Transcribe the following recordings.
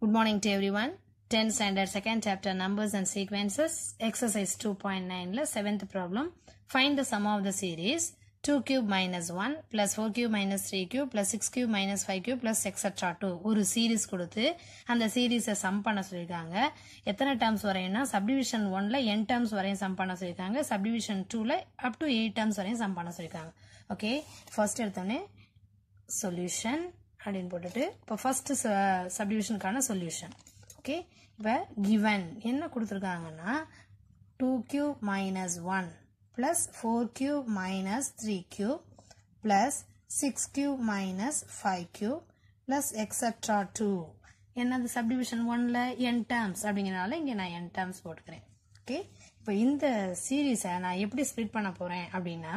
Good morning to everyone. 10th standard second chapter numbers and sequences exercise 2.9 la seventh problem find the sum of the series 2 cube minus 1 plus 4 cube minus 3 cube plus 6 cube minus 5 cube plus etc 2 ஒரு series கொடுத்து அந்த சீரீஸை some பண்ண சொல்லியிருக்காங்க எத்தனை terms வரையும்னா subdivision ஒன்ல n terms வரையும் sum பண்ண சொல்லியிருக்காங்க சப்டிவிஷன் டூல அப் டு எயிட் டேர்ம்ஸ் வரையும் சம் பண்ண சொல்லியிருக்காங்க ஓகே ஃபர்ஸ்ட் எடுத்தோடனே சொல்யூஷன் அப்படின்னு போட்டுட்டு இப்போ ஃபர்ஸ்ட் சப்டிவிஷனுக்கான சொல்யூஷன் ஓகே இப்போ கிவன் என்ன கொடுத்துருக்காங்கன்னா two cube minus one plus four cube minus three cube plus six cube minus five cube plus extra two என்னது சப்டிவிஷன் ஒன்ல என் டேர்ம்ஸ் அப்படிங்கிறனால இங்கே நான் என் டேர்ம்ஸ் போட்டுக்கிறேன் ஓகே இப்போ இந்த சீரீஸை நான் எப்படி ஸ்ப்ளிட் பண்ண போகிறேன் அப்படின்னா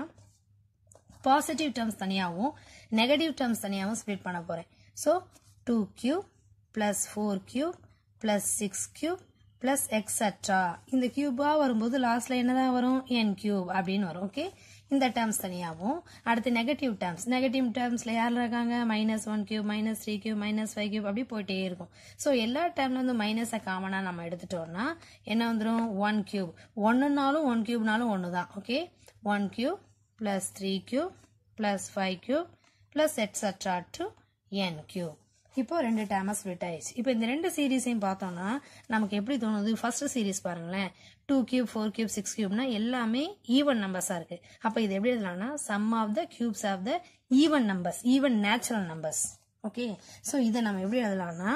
பாசிட்டிவ் டேர்ம்ஸ் தனியாகவும் நெகட்டிவ் டேர்ம்ஸ் தனியாகவும் ஸ்ப்ளிட் பண்ண போகிறேன் so two cube plus four cube plus six cube plus extra இந்த கியூபாக வரும்போது லாஸ்ட்டில் என்னதான் வரும் என் கியூப் அப்படின்னு வரும் ஓகே இந்த டேர்ம்ஸ் தனியாகவும் அடுத்து நெகட்டிவ் டேர்ம்ஸ் நெகட்டிவ் டேர்ம்ஸில் யார் இருக்காங்க minus one cube minus three cube minus five cube அப்படி போயிட்டே இருக்கும் ஸோ எல்லா டேர்ம்ல வந்து மைனஸை காமனாக நம்ம எடுத்துட்டோம்னா என்ன வந்துடும் ஒன் கியூப் ஒன்றுனாலும் ஒன் கியூப்னாலும் ஒன்று தான் okay one cube plus 3 cube plus 5 cube plus etc to n cube இப்போ ரெண்டு டேர்மா ஸ்பிளிட் ஆயிடுச்சு இப்போ இந்த ரெண்டு சீரீஸையும் பார்த்தோம்னா நமக்கு எப்படி தோணுது ஃபர்ஸ்ட் சீரீஸ் பாருங்களேன் two cube four cube six கியூப்னா எல்லாமே ஈவன் நம்பர்ஸாக இருக்கு அப்போ இது எப்படி எழுதலாம்னா sum of the cubes of the even numbers even natural numbers okay so இதை நம்ம எப்படி எழுதலாம்னா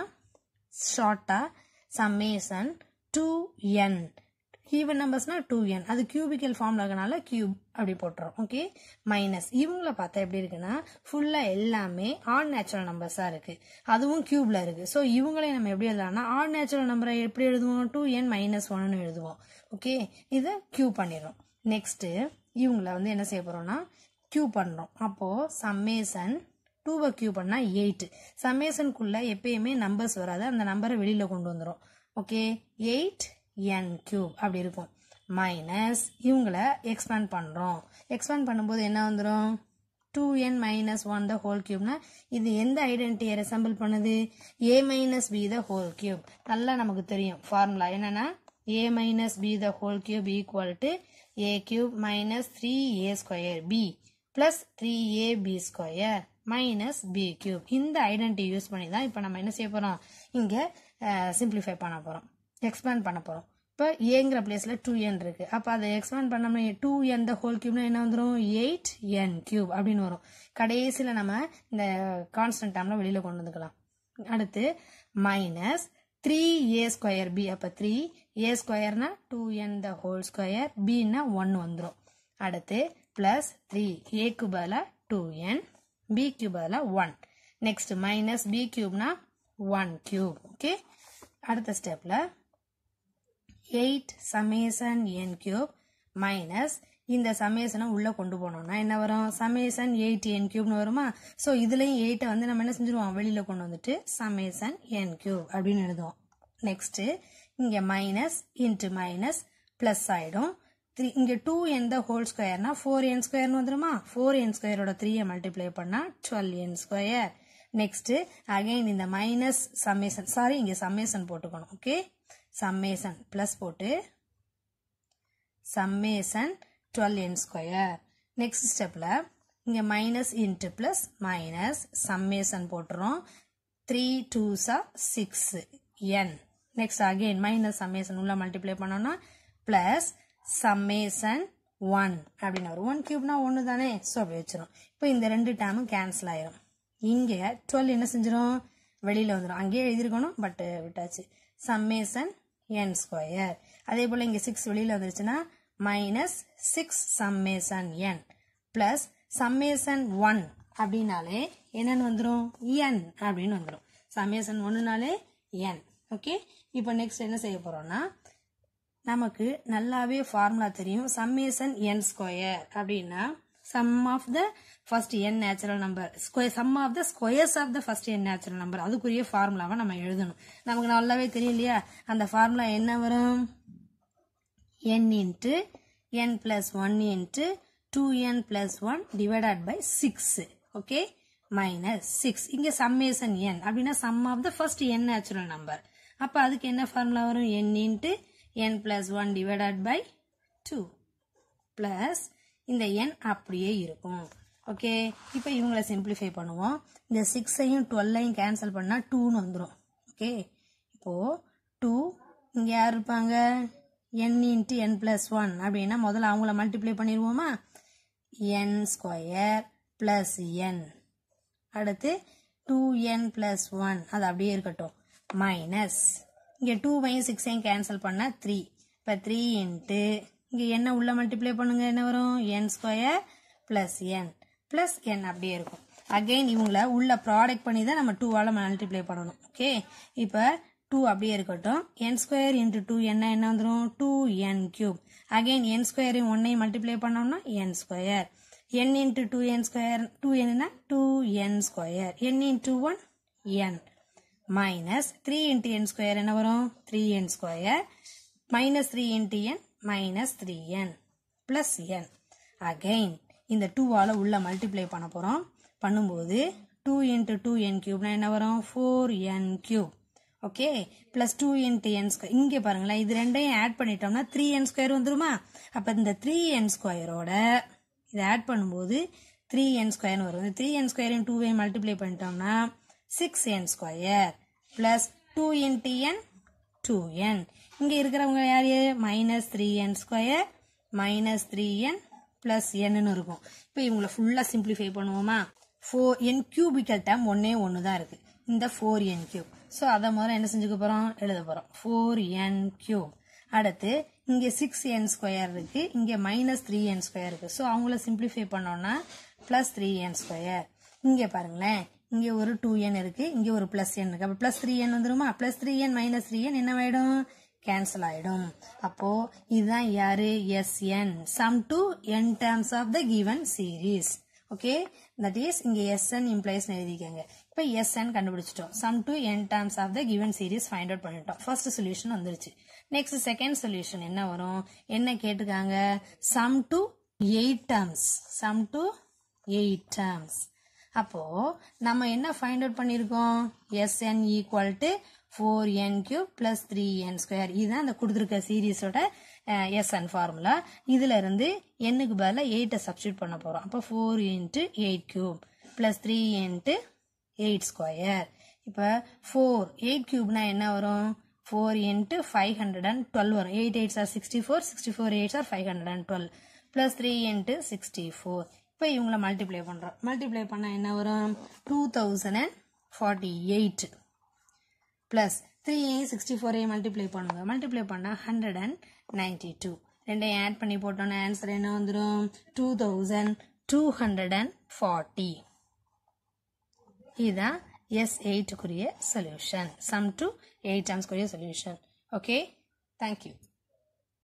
ஷார்ட்டா சம்மேசன் டூ என் ஈவன் நம்பர்ஸ்னா டூ என் அது கியூபிக்கல் ஃபார்ம்ல இருக்கனால கியூப் அப்படி போட்டுரும் ஓகே மைனஸ் இவங்கள பார்த்தா எப்படி இருக்குன்னா ஃபுல்லா எல்லாமே ஆட் நேச்சுரல் நம்பர்ஸா இருக்கு அதுவும் கியூப்ல இருக்கு ஸோ இவங்களையும் நம்ம எப்படி எழுதலாம்னா ஆட் நேச்சுரல் நம்பரை எப்படி எழுதுவோம் டூ என் மைனஸ் ஒன்னு எழுதுவோம் ஓகே இதை கியூ பண்ணிடுறோம் நெக்ஸ்ட் இவங்கள வந்து என்ன செய்ய போறோம்னா கியூ பண்றோம் அப்போ சம்மேசன் டூவை கியூ பண்ணா எயிட் சம்மேசனுக்குள்ள எப்பயுமே நம்பர்ஸ் வராது அந்த நம்பரை வெளியில கொண்டு வந்துடும் ஓகே எயிட் என் கியூப் அப்படி இருக்கும் மைனஸ் இவங்களை எக்ஸ்பேண்ட் பண்ணுறோம் எக்ஸ்பேண்ட் பண்ணும்போது என்ன வந்துடும் two n minus one the whole கியூப்னா இது எந்த ஐடென்டிட்டியை ரெசம்பிள் பண்ணுது a minus b the whole cube நல்லா நமக்கு தெரியும் ஃபார்முலா என்னன்னா a minus b the whole cube equal to a cube minus three a square b plus three a b square minus b cube இந்த identity use பண்ணி தான் இப்போ நம்ம என்ன செய்ய போகிறோம் இங்கே சிம்பிளிஃபை பண்ண போகிறோம் எக்ஸ்பேண்ட் பண்ண போகிறோம் இப்போ ஏங்கிற பிளேஸில் டூ என் இருக்கு அப்போ அதை எக்ஸ்பேண்ட் பண்ணோம்னா டூ என் த ஹோல் கியூப்னா என்ன வந்துடும் எயிட் என் கியூப் அப்படின்னு வரும் கடைசியில் நம்ம இந்த கான்ஸ்டன்ட் டேர்ம்ல வெளியில் கொண்டு வந்துக்கலாம் அடுத்து minus three a square b அப்போ த்ரீ ஏ ஸ்கொயர்னா two n the whole square பின்னா ஒன் வந்துடும் அடுத்து பிளஸ் த்ரீ ஏக்கு பதிலாக டூ என் பி கியூப் பதிலாக ஒன் நெக்ஸ்ட் மைனஸ் பி கியூப்னா ஒன் கியூப் ஓகே அடுத்த ஸ்டெப்பில் eight summation n cube minus இந்த சமேசனை உள்ளே கொண்டு போனோம்னா என்ன வரும் சமேசன் எயிட் என் கியூப்னு வருமா ஸோ இதுலேயும் எயிட்டை வந்து நம்ம என்ன செஞ்சுருவோம் வெளியில் கொண்டு வந்துட்டு சமேசன் என் கியூப் அப்படின்னு எழுதுவோம் நெக்ஸ்ட்டு இங்கே மைனஸ் இன்ட்டு மைனஸ் ப்ளஸ் ஆகிடும் த்ரீ இங்கே டூ என் த ஹோல் ஸ்கொயர்னா ஃபோர் என் ஸ்கொயர்னு வந்துருமா ஃபோர் என் ஸ்கொயரோட த்ரீயை மல்டிப்ளை பண்ணால் twelve n square next again இந்த மைனஸ் சம்மேசன் சாரி இங்க சம்மேசன் போட்டுக்கணும் ஓகே சம்மேசன் பிளஸ் போட்டு summation twelve n square next ஸ்டெப்ல இங்க minus into plus minus summation போட்டுறோம் த்ரீ டூ சா six n next again minus summation உள்ள மல்டிப்ளை பண்ணோம்னா பிளஸ் சம்மேசன் ஒன் அப்படின்னு வரும் ஒன் கியூப்னா ஒன்று தானே ஸோ அப்படி வச்சிரும் இப்போ இந்த ரெண்டு டேமும் கேன்சல் ஆயிரும் இங்கே டுவெல் என்ன செஞ்சிடும் வெளியில் வந்துடும் அங்கேயே எழுதியிருக்கணும் பட் விட்டாச்சு சம்மேசன் என் ஸ்கொயர் அதே போல் இங்கே சிக்ஸ் வெளியில் வந்துருச்சுன்னா minus six summation n plus summation one அப்படின்னாலே என்னன்னு வந்துடும் என் அப்படின்னு வந்துடும் சம்மேசன் ஒன்றுனாலே என் ஓகே இப்போ நெக்ஸ்ட் என்ன செய்ய போறோம்னா நமக்கு நல்லாவே ஃபார்முலா தெரியும் சம்மேசன் என் ஸ்கொயர் அப்படின்னா sum of the first n natural number square sum of the squares of the first n natural number அதுக்குரிய ஃபார்முலாவை நம்ம எழுதணும் நமக்கு நல்லாவே தெரியும் இல்லையா அந்த ஃபார்முலா என்ன வரும் n into n plus one into two n plus one divided by six okay minus six இங்கே சம்மேஷன் என் அப்படின்னா sum of the first n natural number அப்போ அதுக்கு என்ன ஃபார்முலா வரும் n into n plus one divided by two plus இந்த n அப்படியே இருக்கும் okay இப்போ இவங்களை சிம்பிளிஃபை பண்ணுவோம் இந்த சிக்ஸையும் டுவெல்லையும் கேன்சல் பண்ணால் டூன்னு வந்துடும் ஓகே இப்போது டூ இங்கே யார் இருப்பாங்க n into n plus one அப்படின்னா முதல்ல அவங்கள மல்டிப்ளை பண்ணிடுவோமா என் ஸ்கொயர் ப்ளஸ் என் அடுத்து டூ என் ப்ளஸ் ஒன் அது அப்படியே இருக்கட்டும் மைனஸ் இங்கே டூ பையும் சிக்ஸையும் கேன்சல் பண்ணால் த்ரீ இப்போ த்ரீ இன்ட்டு இங்கே என்ன உள்ள மல்டிப்ளை பண்ணுங்க என்ன வரும் n square plus n plus n அப்படியே இருக்கும் அகெயின் இவங்கள உள்ள ப்ராடக்ட் பண்ணி தான் நம்ம டூவால் மல்டிப்ளை பண்ணணும் ஓகே இப்போ டூ அப்படியே இருக்கட்டும் என் ஸ்கொயர் இன்ட்டு டூ என்ன என்ன வந்துடும் two n cube again n ஸ்கொயரையும் ஒன்னையும் மல்டிப்ளை பண்ணோம்னா n square n into two n square two என்ன two n square n into one n minus three into n square என்ன வரும் three n square minus three into n minus three n plus n again இந்த டூவால் உள்ள multiply பண்ண போகிறோம் பண்ணும்போது two into two n கியூப்னா என்ன வரும் four n cube okay plus two into n square இங்கே பாருங்களேன் இது ரெண்டையும் ஆட் பண்ணிட்டோம்னா த்ரீ என் ஸ்கொயர் வந்துருமா அப்போ இந்த த்ரீ என் ஸ்கொயரோட இதை ஆட் பண்ணும்போது த்ரீ என் ஸ்கொயர்னு வரும் இந்த த்ரீ என் ஸ்கொயரையும் டூவையும் மல்டிப்ளை பண்ணிட்டோம்னா six n square plus two into n two n இங்கே இருக்கிறவங்க யார் minus three n square minus three n plus என்னன்னு இருக்கும் இப்போ இவங்களை ஃபுல்லாக சிம்பிளிஃபை பண்ணுவோமா ஃபோர் என் கியூபிக்கல் டேம் ஒன்னே ஒன்று தான் இருக்குது இந்த ஃபோர் என் கியூப் ஸோ அதை முதல்ல என்ன செஞ்சுக்க போகிறோம் எழுத போகிறோம் ஃபோர் என் கியூப் அடுத்து இங்கே சிக்ஸ் என் ஸ்கொயர் இருக்குது இங்கே மைனஸ் த்ரீ என் ஸ்கொயர் இருக்குது ஸோ அவங்கள சிம்பிளிஃபை பண்ணோம்னா ப்ளஸ் த்ரீ என் ஸ்கொயர் இங்கே பாருங்களேன் இங்கே ஒரு டூ என் இருக்குது இங்கே ஒரு ப்ளஸ் என் இருக்குது அப்போ ப்ளஸ் த்ரீ என் வந்துருமா plus three n minus three n என்னவாயிடும் கேன்சல் ஆயிடும் அப்போ இதுதான் யாரு S n sum to n terms of the given series okay that is இங்க எஸ்என் இம்ப்ளைஸ் எழுதிக்கங்க இப்போ எஸ்என் கண்டுபிடிச்சிட்டோம் sum to n terms of the given series find out பண்ணிட்டோம் ஃபர்ஸ்ட் சொல்யூஷன் வந்துருச்சு நெக்ஸ்ட் செகண்ட் சொல்யூஷன் என்ன வரும் என்ன கேட்டிருக்காங்க sum to eight terms sum to eight terms அப்போ நம்ம என்ன ஃபைண்ட் அவுட் பண்ணியிருக்கோம் SN equal to four n cube plus three n square இதுதான் அந்த கொடுத்துருக்க சீரீஸோட எஸ்என் ஃபார்முலா இதுல இருந்து எண்ணுக்கு பதிலாக எயிட்டை சப்ஸ்டியூட் பண்ண போறோம் அப்போ four into eight cube plus three into eight square இப்போ ஃபோர் எயிட் கியூப்னா என்ன வரும் four into five hundred and twelve வரும் eight eights are sixty four sixty four eights are five hundred and twelve plus three into sixty four இப்போ இவங்கள multiply பண்ணுறோம் multiply பண்ணால் என்ன வரும் two thousand and forty eight plus three சிக்ஸ்டி ஃபோரையும் multiply பண்ணுங்க மல்டிப்ளை பண்ணால் ஹண்ட்ரட் அண்ட் நைன்டி டூ ரெண்டையும் ஆட் பண்ணி போட்டோன்னா ஆன்சர் என்ன வந்துடும் two thousand two hundred and forty இதுதான் எஸ் எயிட்டுக்குரிய சொல்யூஷன் சம் டு எயிட் டேர்ம்ஸ்க்குரிய சொல்யூஷன் ஓகே தேங்க்யூ